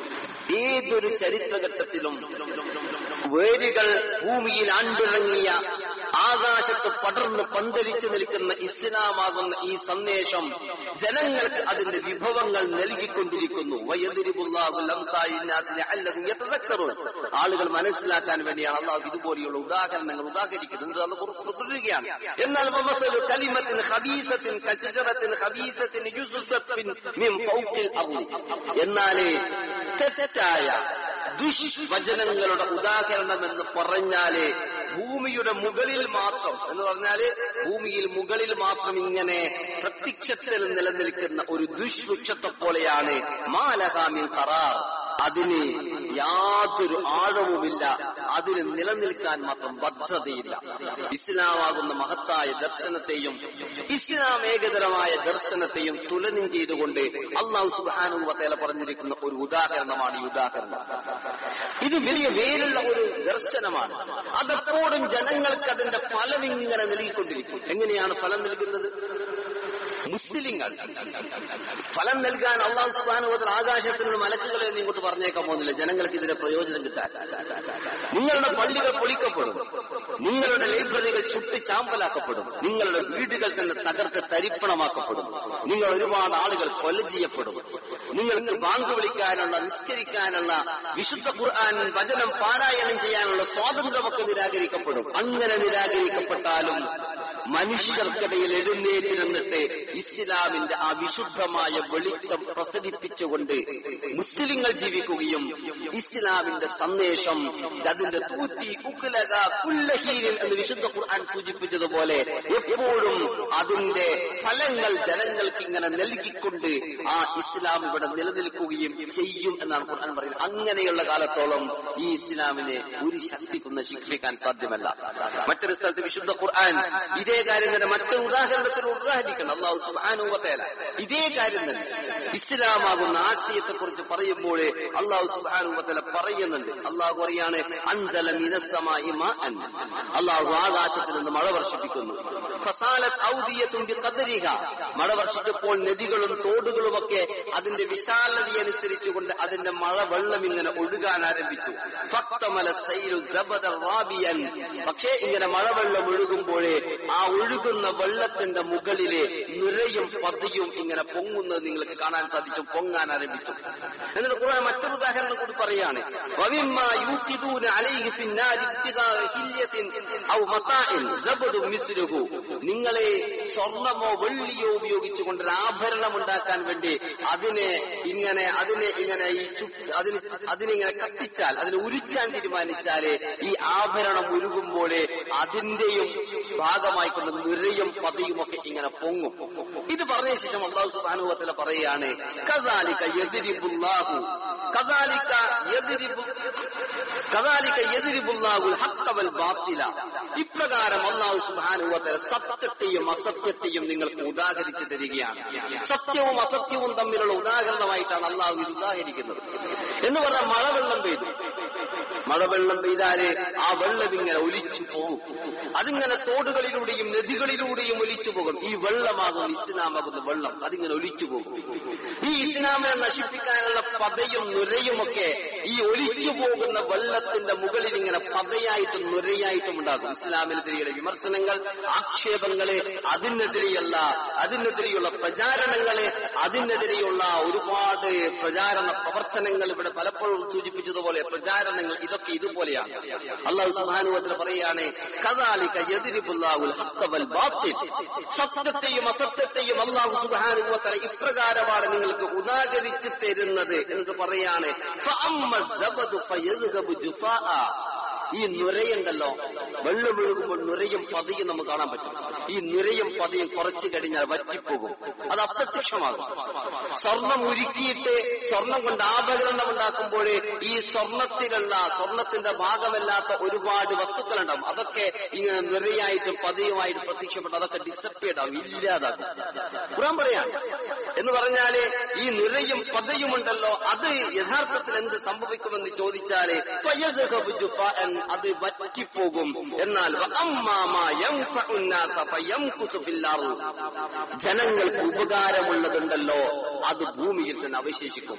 ഏതൊരു ചരിത്രഘട്ടത്തിലും വേരുകൾ ഭൂമിയിൽ ആണ്ടിറങ്ങിയ ആകാശത്ത് പടർന്ന് പന്തലിച്ചു നിൽക്കുന്ന ഇസ്ലാമാകുന്ന ഈ സന്ദേശം ജനങ്ങൾക്ക് അതിന്റെ വിഭവങ്ങൾ നൽകിക്കൊണ്ടിരിക്കുന്നു വയതിരിബുല്ലാഹുൽ അംസാലി നാസിനെ ലഅല്ലഹും യതദക്കറൂൻ. ആളുകൾ മനസ്സിലാക്കാൻ വേണ്ടിയാണ് അള്ളാഹു ഇതുപോലെയുള്ള ഉദാഹരണങ്ങൾ ഉദാഹരിക്കുന്നത് അത് തുടരുകയാണ് എന്നാൽ വമസലു കലിമത്തിൻ ഖബീസത്തിൻ കശജറത്തിൻ ഖബീസത്തിൻ യുസുസത്തിൻ മിൻ ഫൗഖിൽ അർളി എന്നാലേ തെറ്റായ ദുഷ്വചനങ്ങളുടെ ഉദാഹരണം എന്ന് പറഞ്ഞാല് ഭൂമിയുടെ മുകളിൽ മാത്രം എന്ന് പറഞ്ഞാല് ഭൂമിയിൽ മുകളിൽ മാത്രം ഇങ്ങനെ പ്രത്യക്ഷത്തിൽ നിലനിൽക്കുന്ന ഒരു ദുഷ്വൃക്ഷത്തെ പോലെയാണ് മാലഹാമിൻ കറാർ അതിന് യാതൊരു ആഴവുമില്ല അതിന് നിലനിൽക്കാൻ മാത്രം ബദ്ധതയില്ല ഇസ്ലാമാകുന്ന മഹത്തായ ദർശനത്തെയും ഇസ്ലാം ഏകതരമായ ദർശനത്തെയും തുലനം ചെയ്തുകൊണ്ട് അള്ളാഹു സുബാനുവത്തേല പറഞ്ഞിരിക്കുന്ന ഒരു ഉദാഹരണമാണ് ഈ ഉദാഹരണം ഇത് വലിയ വേരുള്ള ഒരു ദർശനമാണ് അതെപ്പോഴും ജനങ്ങൾക്ക് അതിന്റെ ഫലം ഇങ്ങനെ നൽകിക്കൊണ്ടിരിക്കും എങ്ങനെയാണ് ഫലം നൽകുന്നത് മുസ്ലിങ്ങൾ ഫലം നൽകാൻ അള്ളാഹു സുബാനുവത്തിൽ ആകാശത്തിൽ നിന്ന് മലക്കുകളെ ഒന്നും ഇങ്ങോട്ട് പറഞ്ഞേക്കാൻ പോകുന്നില്ല ജനങ്ങൾക്ക് ഇതിന്റെ പ്രയോജനം കിട്ടാൻ നിങ്ങളുടെ പള്ളികൾ പൊളിക്കപ്പെടും നിങ്ങളുടെ ലൈബ്രറികൾ ചുട്ടി ചാമ്പലാക്കപ്പെടും നിങ്ങളുടെ വീടുകൾ തന്നെ തകർത്ത് തരിപ്പണമാക്കപ്പെടും നിങ്ങൾ ഒരുപാട് ആളുകൾ കൊല ചെയ്യപ്പെടും നിങ്ങൾക്ക് ബാങ്ക് വിളിക്കാനുള്ള നിസ്കരിക്കാനുള്ള വിശുദ്ധ ഖുർആൻ വചനം പാരായണം ചെയ്യാനുള്ള സ്വാതന്ത്ര്യമൊക്കെ നിരാകരിക്കപ്പെടും അങ്ങനെ നിരാകരിക്കപ്പെട്ടാലും മനുഷ്യർക്കിടയിൽ എഴുന്നേറ്റ് നിന്നിട്ട് ഇസ്ലാമിന്റെ ആ വിശുദ്ധമായ വെളിച്ചം പ്രസരിപ്പിച്ചുകൊണ്ട് മുസ്ലിങ്ങൾ ജീവിക്കുകയും ഇസ്ലാമിന്റെ സന്ദേശം അതിന്റെ തൂറ്റി ഉക്കുലക കുല്ലഹീനിൽ എന്ന് വിശുദ്ധ ഖുർആൻ സൂചിപ്പിച്ചതുപോലെ എപ്പോഴും അതിന്റെ ഫലങ്ങൾ ജനങ്ങൾക്ക് ഇങ്ങനെ നൽകിക്കൊണ്ട് ആ ഇസ്ലാം ഇവിടെ നിലനിൽക്കുകയും ചെയ്യും എന്നാണ് ഖുർആൻ പറയുന്നത് അങ്ങനെയുള്ള കാലത്തോളം ഈ ഇസ്ലാമിനെ ഒരു ശക്തിക്കൊന്ന് ശിക്ഷിക്കാൻ സാധ്യമല്ല മറ്റൊരു സ്ഥലത്ത് വിശുദ്ധ ഖുർആൻ ഇതേ കാര്യം തന്നെ മറ്റൊരു ഉദാഹരണത്തിൽ ഉദാഹരിക്കണം അള്ളാഹു സുബാനുവത്തേല ഇതേ കാര്യം തന്നെ ഇസ്ലാമാകുന്ന ആശയത്തെ കുറിച്ച് പറയുമ്പോൾ അള്ളാഹു സുബാനുവത്തേല പറയുന്നുണ്ട് അള്ളാഹു പറയാണ് അഞ്ചല മിനസ്സമായി മാഅൻ അള്ളാഹു ആകാശത്തിൽ നിന്ന് മഴ വർഷിപ്പിക്കുന്നു ഫസാലത്ത് ഔദിയത്തും ബിഖദരിഹ മഴ വർഷിച്ചപ്പോൾ നദികളും തോടുകളുമൊക്കെ അതിന്റെ വിശാലതയനുസരിച്ചുകൊണ്ട് അതിന്റെ മഴ വെള്ളം ഇങ്ങനെ ഒഴുകാൻ ആരംഭിച്ചു ഫക്തമല സൈലു സബദ റാബിയൻ പക്ഷേ ഇങ്ങനെ മഴവെള്ളം ഒഴുകുമ്പോഴേ ആ ഒഴുകുന്ന വെള്ളത്തിന്റെ മുകളിലെ നിറയും പതിയും ഇങ്ങനെ പൊങ്ങുന്നത് നിങ്ങൾക്ക് കാണാൻ സാധിച്ചു പൊങ്ങാൻ ആരംഭിച്ചു എന്നിട്ട് ഖുർആൻ മറ്റൊരു ഉദാഹരണം കൂടി പറയാണ് വമിമ്മാ യൂഖിദൂന അലൈഹി ഫിന്നാരി ഇബ്തിഗാ ഹില്യത്തിൻ ഔ മതാഇൻ സബദു മിസ്ലുഹു നിങ്ങളെ സ്വർണമോ വെള്ളിയോ ഉപയോഗിച്ചുകൊണ്ട് ഒരു ആഭരണം ഉണ്ടാക്കാൻ വേണ്ടി അതിനെ ഇങ്ങനെ അതിനെ ഇങ്ങനെ ഈ ചു- അതിന് അതിനിങ്ങനെ കത്തിച്ചാൽ അതിനെ ഉരുക്കാൻ തീരുമാനിച്ചാല് ഈ ആഭരണം ഉരുകുമ്പോൾ അതിന്റെയും ഭാഗമായിക്കൊണ്ട് നിറയും പതിയും ഒക്കെ ഇങ്ങനെ പൊങ്ങും ഇത് പറഞ്ഞ ശേഷം അള്ളാഹു സുബാനുവത്തില പറയുകയാണ് കദാലിക യദ്രിബുല്ലാഹു കദാലിക യദ്രിബു കദാലിക യദ്രിബുല്ലാഹുൽ ഹഖ്ഖ വൽ ബാത്തില ഇപ്രകാരം അള്ളാഹു സുബാനുവത്തില സത്യത്തെയും അസത്യത്തെയും നിങ്ങൾക്ക് ഉദാഹരിച്ചു തരികയാണ് സത്യവും അസത്യവും തമ്മിലുള്ള ഉദാഹരണമായിട്ടാണ് അള്ളാഹു ഇത് ഉദാഹരിക്കുന്നത് എന്ന് പറഞ്ഞാൽ മഴവെള്ളം പെയ്തു മഴവെള്ളം പെയ്താല് ആ വെള്ളം ഇങ്ങനെ ഒലിച്ചു പോകും അതിങ്ങനെ തോടുകളിലൂടെയും നദികളിലൂടെയും ഒലിച്ചു പോകും ഈ വെള്ളമാകും ഇസ്ലാമാകുന്ന വെള്ളം അതിങ്ങനെ ഒലിച്ചു പോകും ഈ ഇസ്ലാമിനെ നശിപ്പിക്കാനുള്ള പതയും നുരയുമൊക്കെ ഈ ഒലിച്ചു പോകുന്ന വെള്ളത്തിന്റെ മുകളിൽ ഇങ്ങനെ പതയായിട്ടും നുരയായിട്ടും ഉണ്ടാകും ഇസ്ലാമിനെതിരെയുള്ള വിമർശനങ്ങൾ ആക്ഷേപങ്ങളെ അതിനെതിരെയല്ല അതിനെതിരെയുള്ള പ്രചാരണങ്ങളെ അതിനെതിരെയുള്ള ഒരുപാട് പ്രചാരണ പ്രവർത്തനങ്ങൾ ഇവിടെ പലപ്പോഴും സൂചിപ്പിച്ചതുപോലെ പ്രചാരണങ്ങൾ ഇതൊക്കെ ഇതുപോലെയാണ് അള്ളാഹു സുബാനുവത്തിൽ പറയാണ് കദാലിക യദ്രിബുല്ലാഹുൽ ഹഖ്ഖ വൽ ബാത്തിൽ സത്യത്തെയും അസത്യത്തെയും അള്ളാഹു സുബാനുവത്തല ഇപ്രകാരമാണ് നിങ്ങൾക്ക് ഉദാഹരിച്ചു തരുന്നത് എന്നിട്ട് പറയാണ് ഫഅമ്മ الزبد فيذهب جفاء ഈ നുരയുണ്ടല്ലോ വെള്ളം ഒഴുകുമ്പോൾ നുരയും പതിയും നമുക്ക് കാണാൻ പറ്റും ഈ നുരയും പതിയും കുറച്ചു കഴിഞ്ഞാൽ വറ്റിപ്പോകും അത് അപ്രത്യക്ഷമാകും സ്വർണം ഉരുക്കിയിട്ട് സ്വർണം കൊണ്ട് ആഭരണം ഉണ്ടാക്കുമ്പോൾ ഈ സ്വർണത്തിലുള്ള സ്വർണത്തിന്റെ ഭാഗമല്ലാത്ത ഒരുപാട് വസ്തുക്കളുണ്ടാവും അതൊക്കെ ഇങ്ങനെ നിറയായിട്ടും പതിയുമായിട്ട് പ്രത്യക്ഷപ്പെട്ട് അതൊക്കെ ഡിസപ്പിയർഡ് ആവും ഇല്ലാതാകും ഖുറാൻ പറയാണ് എന്ന് പറഞ്ഞാല് ഈ നിറയും പതയുമുണ്ടല്ലോ അത് യഥാർത്ഥത്തിൽ എന്ത് സംഭവിക്കുമെന്ന് ചോദിച്ചാല് ഫയസ്ഹബു ജുഫാഅൻ, അത് വറ്റിപ്പോകും എന്നാൽ വഅമ്മാമ യൻഫഉ الناس ഫയംകുതു ഫിൽ അർള്. ജനങ്ങൾക്ക് ഉപകാരമുള്ളതുണ്ടല്ലോ അത് ഭൂമിയിൽ തന്നെ അവശേഷിക്കും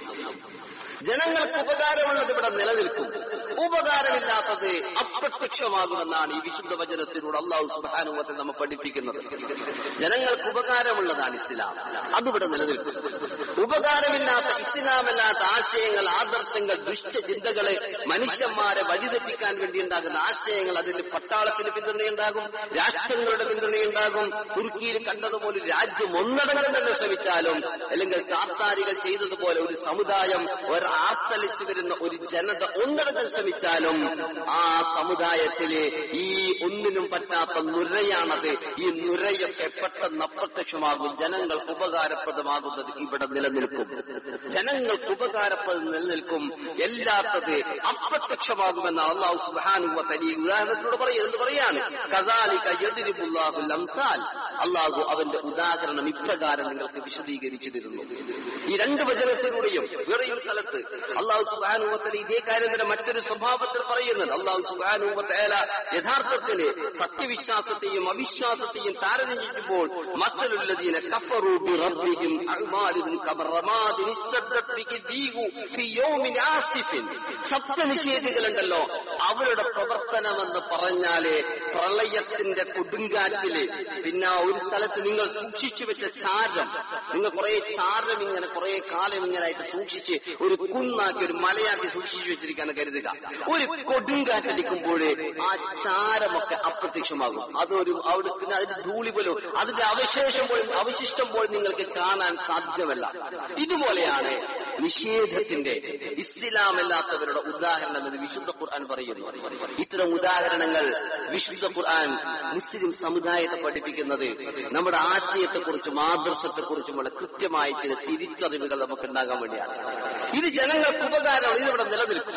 ജനങ്ങൾക്ക് ഉപകാരമുള്ളത് ഇവിടെ നിലനിൽക്കും ഉപകാരമില്ലാത്തത് അപ്രത്യക്ഷമാകുമെന്നാണ് ഈ വിശുദ്ധ വചനത്തിലൂടെ അള്ളാഹു സുബാനുവത്തെ നമ്മെ പഠിപ്പിക്കുന്നത് ജനങ്ങൾക്ക് ഉപകാരമുള്ളതാണ് ഇസ്ലാം അതിവിടെ നിലനിൽക്കും ഉപകാരമില്ലാത്ത ഇസ്ലാമല്ലാത്ത ആശയങ്ങൾ ആദർശങ്ങൾ ദുഷ്ടചിന്തകളെ മനുഷ്യന്മാരെ വഴിതെറ്റിക്കാൻ വേണ്ടി ഉണ്ടാകുന്ന ആശയങ്ങൾ അതിന് പട്ടാളത്തിന് പിന്തുണയുണ്ടാകും രാഷ്ട്രങ്ങളുടെ പിന്തുണയുണ്ടാകും തുർക്കിയിൽ കണ്ടതുപോലെ ഒരു രാജ്യം ഒന്നടങ്കം തന്നെ ശ്രമിച്ചാലും അല്ലെങ്കിൽ കാത്താരികൾ ചെയ്തതുപോലെ ഒരു സമുദായം ഒരു ആർത്തലിച്ചു വരുന്ന ഒരു ജനത ഒന്നടങ്കം ശ്രമിച്ചാലും ആ സമുദായത്തിലെ ഈ ഒന്നിനും പറ്റാത്ത നുരയാണത് ഈ നുരയൊക്കെ പെട്ടെന്ന് അപ്രത്യക്ഷമാകും ജനങ്ങൾക്ക് ഉപകാരപ്രദമാകുന്നത് ഇവിടെ നിലനിൽക്കും ജനങ്ങൾക്ക് ഉപകാരപ്രദം നിലനിൽക്കും എല്ലാത്തത് അപ്രത്യക്ഷമാകുമെന്ന് അള്ളാഹു സുബാനുവ തനി ഉദാഹരണത്തിലൂടെ പറയുന്നത് എന്ന് പറയാണ് കദാലിക യദ്രിബുല്ലാഹുൽ അംസാൽ അള്ളാഹു അവന്റെ ഉദാഹരണം ഇപ്രകാരം നിങ്ങൾക്ക് വിശദീകരിച്ചു തരുന്നു ഈ രണ്ട് വചനത്തിലൂടെയും വേറെയും സ്ഥലത്ത് അള്ളാഹു സുബാനുവത്തല ഇതേ കാര്യം തന്നെ മറ്റൊരു സ്വഭാവത്തിൽ പറയുന്നുണ്ട് അള്ളാഹു സുബാനുവത്തേല യഥാർത്ഥത്തില് സത്യവിശ്വാസത്തെയും അവിശ്വാസത്തെയും താരതമ്യം ചെയ്യുമ്പോൾ മസലുല്ലദീന കഫറു ബിറബ്ബിഹിം അഅ്മാലുഹും കബറമാദിൻ ഇസ്തദ്ദത് ബിഹി ദീഹു ഫി യൗമിൻ ആസിഫിൻ സത്യനിഷേധികളുണ്ടല്ലോ അവരുടെ പ്രവർത്തനമെന്ന് പറഞ്ഞാല് പ്രളയത്തിന്റെ കൊടുങ്കാറ്റില് പിന്നെ ആ ഒരു സ്ഥലത്ത് നിങ്ങൾ സൂക്ഷിച്ചു വെച്ച ചാരം നിങ്ങൾ കുറെ ചാരം ഇങ്ങനെ കുറെ കാലം ഇങ്ങനെ ആയിട്ട് സൂക്ഷിച്ച് ഒരു കുന്നാക്കി ഒരു മലയാക്കി സൂക്ഷിച്ചു വെച്ചിരിക്കാന്ന് കരുതുക ഒരു കൊടുങ്കാറ്റടിക്കുമ്പോൾ ആ ചാരമൊക്കെ അപ്രത്യക്ഷമാകും അതൊരു അവിടെ പിന്നെ അതിന്റെ ധൂളി പോലും അതിന്റെ അവശേഷം പോലും അവശിഷ്ടം പോലും നിങ്ങൾക്ക് കാണാൻ സാധ്യമല്ല ഇതുപോലെയാണ് നിഷേധത്തിന്റെ ഇസ്ലാമല്ലാത്തവരുടെ ഉദാഹരണം എന്ന് വിശുദ്ധ ഖുർആൻ പറയുന്നു ഇത്തരം ഉദാഹരണങ്ങൾ വിശുദ്ധ ഖുർആൻ മുസ്ലിം സമുദായത്തെ പഠിപ്പിക്കുന്നത് നമ്മുടെ ആശയത്തെക്കുറിച്ചും ആദർശത്തെക്കുറിച്ചുമുള്ള കൃത്യമായ ചില തിരിച്ചറിവുകൾ നമുക്ക് ഉണ്ടാകാൻ വേണ്ടിയാണ് ഇത് ജനങ്ങൾക്ക് ഉപകാരമാണ് ഇതിവിടെ നിലനിൽക്കും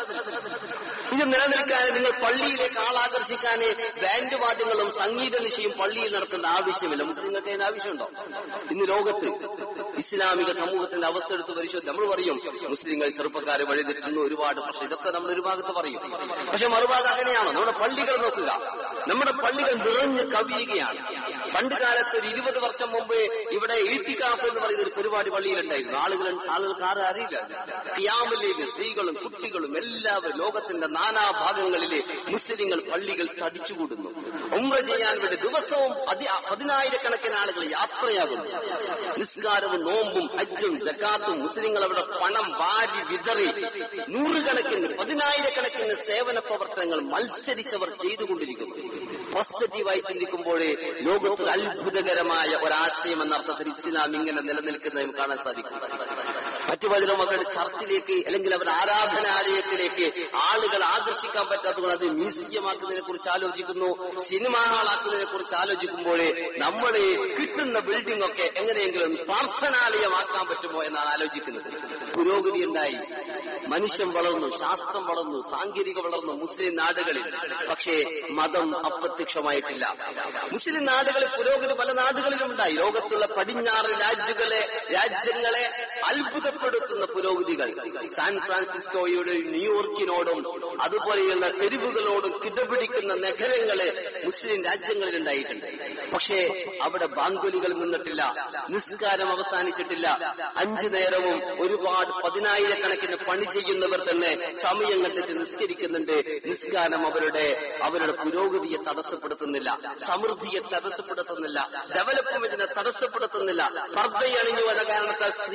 ഇത് നിലനിൽക്കാൻ നിങ്ങൾ പള്ളിയിലേക്ക് ആളാകർഷിക്കാൻ ബാൻഡ് വാദ്യങ്ങളും സംഗീത നിശയും പള്ളിയിൽ നടത്തേണ്ട ആവശ്യമില്ല മുസ്ലിങ്ങൾക്ക് അതിന് ആവശ്യമുണ്ടോ ഇന്ന് ലോകത്ത് ഇസ്ലാമിക സമൂഹത്തിന്റെ അവസ്ഥ എടുത്ത് പരിശോധന നമ്മൾ പറയും മുസ്ലിങ്ങൾ ചെറുപ്പക്കാരെ വഴിതെറ്റുന്നു ഒരുപാട് പക്ഷെ ഇതൊക്കെ നമ്മൾ ഒരു ഭാഗത്ത് പറയും പക്ഷെ മറുഭാഗം അങ്ങനെയാണോ നമ്മുടെ പള്ളികൾ നോക്കുക നമ്മുടെ പള്ളികൾ നിറഞ്ഞ് കവിയുകയാണ് പണ്ട് കാലത്ത് ഒരു ഇരുപത് വർഷം മുമ്പ് ഇവിടെ ഈട്ടിക്കാഫ് എന്ന് പറയുന്ന ഒരു പരിപാടി പള്ളിയിലുണ്ടായിരുന്നു ആളുകൾ ആളുകൾക്ക് ആരും അറിയില്ല ഖിയാമിലേക്ക് സ്ത്രീകളും കുട്ടികളും എല്ലാവരും ലോകത്തിന്റെ നാനാഭാഗങ്ങളിലെ മുസ്ലിങ്ങൾ പള്ളികൾ തടിച്ചുകൂടുന്നു ഉമ്ര ചെയ്യാൻ വേണ്ടി ദിവസവും അതി പതിനായിരക്കണക്കിന് ആളുകൾ യാത്രയാകുന്നു നിസ്കാരവും നോമ്പും ഹജ്ജും ജക്കാത്തും മുസ്ലിങ്ങൾ അവിടെ പണം വാരി വിതറി നൂറുകണക്കിന് പതിനായിരക്കണക്കിന് സേവന പ്രവർത്തനങ്ങൾ മത്സരിച്ചവർ ചെയ്തുകൊണ്ടിരിക്കുന്നു പോസിറ്റീവായി ചിന്തിക്കുമ്പോഴേ ലോകത്തിൽ അത്ഭുതകരമായ ഒരാശയം എന്ന അർത്ഥത്തിൽ ഇസ്ലാം ഇങ്ങനെ നിലനിൽക്കുന്നതും കാണാൻ സാധിക്കും മറ്റു പലരും അവരുടെ ചർച്ചിലേക്ക് അല്ലെങ്കിൽ അവരുടെ ആരാധനാലയത്തിലേക്ക് ആളുകൾ ആകർഷിക്കാൻ പറ്റാത്തതുകൊണ്ട് അത് മ്യൂസിയമാക്കുന്നതിനെ കുറിച്ച് ആലോചിക്കുന്നു സിനിമാ ഹാളാക്കുന്നതിനെ കുറിച്ച് ആലോചിക്കുമ്പോഴേ നമ്മൾ കിട്ടുന്ന ബിൽഡിംഗ് ഒക്കെ എങ്ങനെയെങ്കിലും പ്രാർത്ഥനാലയമാക്കാൻ പറ്റുമോ എന്നാണ് ആലോചിക്കുന്നത് പുരോഗതി ഉണ്ടായി മനുഷ്യൻ വളർന്നു ശാസ്ത്രം വളർന്നു സാങ്കേതിക വളർന്നു മുസ്ലിം നാടുകളിൽ പക്ഷേ മതം അപ്രത്യക്ഷമായിട്ടില്ല മുസ്ലിം നാടുകളിൽ പുരോഗതി പല നാടുകളിലും ഉണ്ടായി ലോകത്തുള്ള പടിഞ്ഞാറ് രാജ്യങ്ങളെ രാജ്യങ്ങളെ അത്ഭുതപ്പെടുത്തുന്ന പുരോഗതികൾ സാൻ ഫ്രാൻസിസ്കോയോടും ന്യൂയോർക്കിനോടും അതുപോലെയുള്ള തെരുവുകളോടും കിടപിടിക്കുന്ന നഗരങ്ങള് മുസ്ലിം രാജ്യങ്ങളിൽ ഉണ്ടായിട്ടുണ്ട് പക്ഷേ അവിടെ ബാങ്കുലികൾ നിന്നിട്ടില്ല നിസ്കാരം അവസാനിച്ചിട്ടില്ല അഞ്ചു നേരവും ഒരുപാട് പതിനായിരക്കണക്കിന് പണി ചെയ്യുന്നവർ തന്നെ സമയം കണ്ടിട്ട് നിസ്കരിക്കുന്നുണ്ട് നിസ്കാരം അവരുടെ അവരുടെ പുരോഗതിയെ തടസ്സപ്പെടുത്തുന്നില്ല സമൃദ്ധിയെ തടസ്സപ്പെടുത്തുന്നില്ല ഡെവലപ്മെന്റിനെ തടസ്സപ്പെടുത്തുന്നില്ല പർദ്ദയണിഞ്ഞു എന്ന കാരണത്താൽ സ്ത്രീകളെ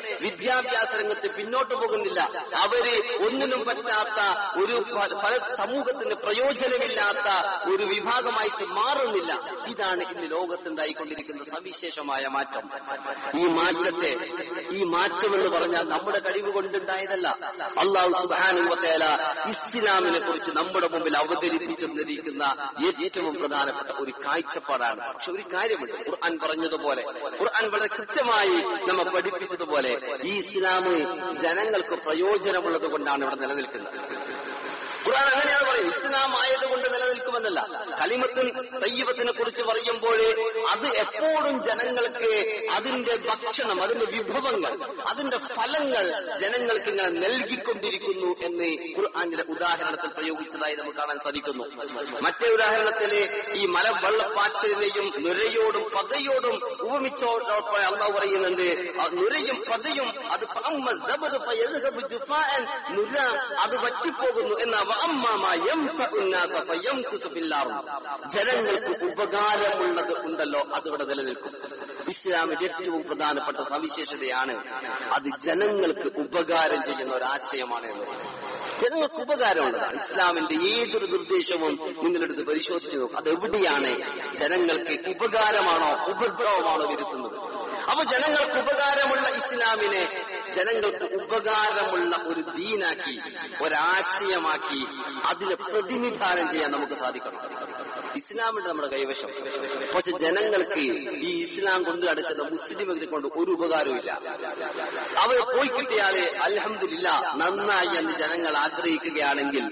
വിദ്യാഭ്യാസ രംഗത്ത് പിന്നോട്ട് പോകുന്നില്ല അവര് ഒന്നിനും പറ്റാത്ത ഒരു ഫ- ഫല സമൂഹത്തിന് പ്രയോജനമില്ലാത്ത ഒരു വിഭാഗമായിട്ട് മാറുന്നില്ല ഇതാണ് ഇന്ന് ലോകത്തുണ്ടായിക്കൊണ്ടിരിക്കുന്ന സവിശേഷമായ മാറ്റം ഈ മാറ്റത്തെ ഈ മാറ്റം എന്ന് പറഞ്ഞാൽ നമ്മുടെ കഴിവ് കൊണ്ടുണ്ടായതല്ല അള്ളാഹു സുബാനുവത്തേല ഇസ്ലാമിനെ കുറിച്ച് നമ്മുടെ മുമ്പിൽ അവതരിപ്പിച്ചു തന്നിരിക്കുന്ന ഏറ്റവും പ്രധാനപ്പെട്ട ഒരു കാഴ്ചപ്പാടാണ് പക്ഷെ ഒരു കാര്യമുണ്ട് ഖുർആൻ പറഞ്ഞതുപോലെ ഖുർആൻ വളരെ കൃത്യമായി നമ്മെ പഠിപ്പിച്ചതുപോലെ ഈ ഇസ്ലാം ജനങ്ങൾക്ക് പ്രയോജനമുള്ളത് കൊണ്ടാണ് ഇവിടെ നിലനിൽക്കുന്നത് ഖുർആൻ അങ്ങനെയാണ് പറയുന്നത് ഇസ്ലാം ആയതുകൊണ്ട് നിലനിൽക്കുമെന്നല്ല കലിമത്തിൻ തയ്യബത്തിനെ കുറിച്ച് പറയുമ്പോൾ അത് എപ്പോഴും ജനങ്ങൾക്ക് അതിന്റെ ഭക്ഷണം അതിന്റെ വിഭവങ്ങൾ അതിന്റെ ഫലങ്ങൾ ജനങ്ങൾക്ക് ഇങ്ങനെ നൽകിക്കൊണ്ടിരിക്കുന്നു എന്ന് ഖുർആാനിന്റെ ഉദാഹരണത്തിൽ പ്രയോഗിച്ചതായി നമുക്ക് കാണാൻ സാധിക്കുന്നു മറ്റേ ഉദാഹരണത്തിൽ ഈ മലവെള്ളപ്പാച്ചിലെയും നുരയോടും പതയോടും ഉപമിച്ചോടൊപ്പം അള്ളാഹ് പറയുന്നുണ്ട് ആ നുരയും പതയും അത് ഫഅമ്മ സബദ് ഫയദ്ഹബു ജുഫാഅൻ നുര അത് വറ്റിപ്പോകുന്നു എന്ന വഅമ്മാ യൻഫഉ الناس ഫയംകുസു ഫിൽ അർദ് ജനങ്ങൾക്ക് ഉപകാരമുള്ളത് ഉണ്ടല്ലോ അതിവിടെ നിലനിൽക്കും ഇസ്ലാമിന്റെ ഏറ്റവും പ്രധാനപ്പെട്ട സവിശേഷതയാണ് അത് ജനങ്ങൾക്ക് ഉപകാരം ചെയ്യുന്ന ഒരു ആശയമാണ് എന്ന് പറയുന്നത് ജനങ്ങൾക്ക് ഉപകാരമുള്ളതാണ് ഇസ്ലാമിന്റെ ഏതൊരു നിർദ്ദേശവും നിങ്ങളെടുത്ത് പരിശോധിച്ചു നോക്കും അത് എവിടെയാണ് ജനങ്ങൾക്ക് ഉപകാരമാണോ ഉപദ്രവമാണോ വരുത്തുന്നത് അപ്പൊ ജനങ്ങൾക്ക് ഉപകാരമുള്ള ഇസ്ലാമിനെ ജനങ്ങൾക്ക് ഉപകാരമുള്ള ഒരു ദീനാക്കി ഒരാശയമാക്കി അതിനെ പ്രതിനിധാനം ചെയ്യാൻ നമുക്ക് സാധിക്കണം ഇസ്ലാമിന്റെ നമ്മുടെ കൈവശം പക്ഷെ ജനങ്ങൾക്ക് ഈ ഇസ്ലാം കൊണ്ട് നടക്കുന്ന മുസ്ലിമുകളെ കൊണ്ട് ഒരു ഉപകാരവുമില്ല അവർ പോയി കിട്ടിയാല് അലഹമില്ല നന്നായി എന്ന് ജനങ്ങൾ ആഗ്രഹിക്കുകയാണെങ്കിൽ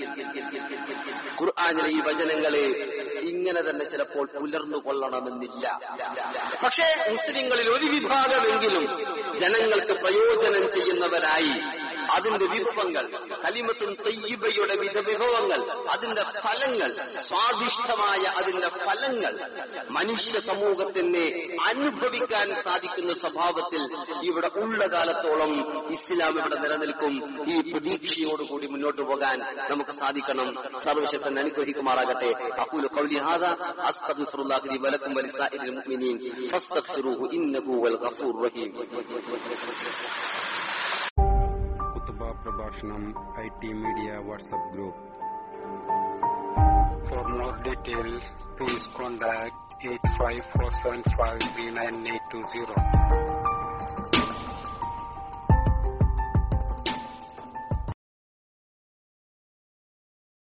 ഖുർആാനിലെ ഈ വചനങ്ങള് ഇങ്ങനെ തന്നെ ചിലപ്പോൾ പുലർന്നു കൊള്ളണമെന്നില്ല പക്ഷേ മുസ്ലിങ്ങളിൽ ഒരു വിഭാഗമെങ്കിലും ജനങ്ങൾക്ക് പ്രയോജനം ചെയ്യുന്നവരായി അതിന്റെ വിഭവങ്ങൾ കലിമത്തും തയ്യബയുടെ വിധ വിഭവങ്ങൾ അതിന്റെ ഫലങ്ങൾ സ്വാദിഷ്ടമായ അതിന്റെ ഫലങ്ങൾ മനുഷ്യ സമൂഹത്തിന് അനുഭവിക്കാൻ സാധിക്കുന്ന സ്വഭാവത്തിൽ ഇവിടെ ഉള്ള കാലത്തോളം ഇസ്ലാം ഇവിടെ നിലനിൽക്കും ഈ പ്രതീക്ഷയോടുകൂടി മുന്നോട്ട് പോകാൻ നമുക്ക് സാധിക്കണം സർവശക്തൻ അനുഗ്രഹിക്കുമാറാകട്ടെ അഖൂലു ഖൗലി ഹാദാ അസ്തഗ്ഫിറുല്ലാഹി ലി വലക്കും വലിസാഇരിൽ മുഅ്മിനീൻ ഫസ്തഗ്ഫിറൂഹു ഇന്നഹു വൽ ഗഫൂർ റഹീം കുത്തുബ പ്രഭാഷണം I T media WhatsApp group For more details, please contact 854753980.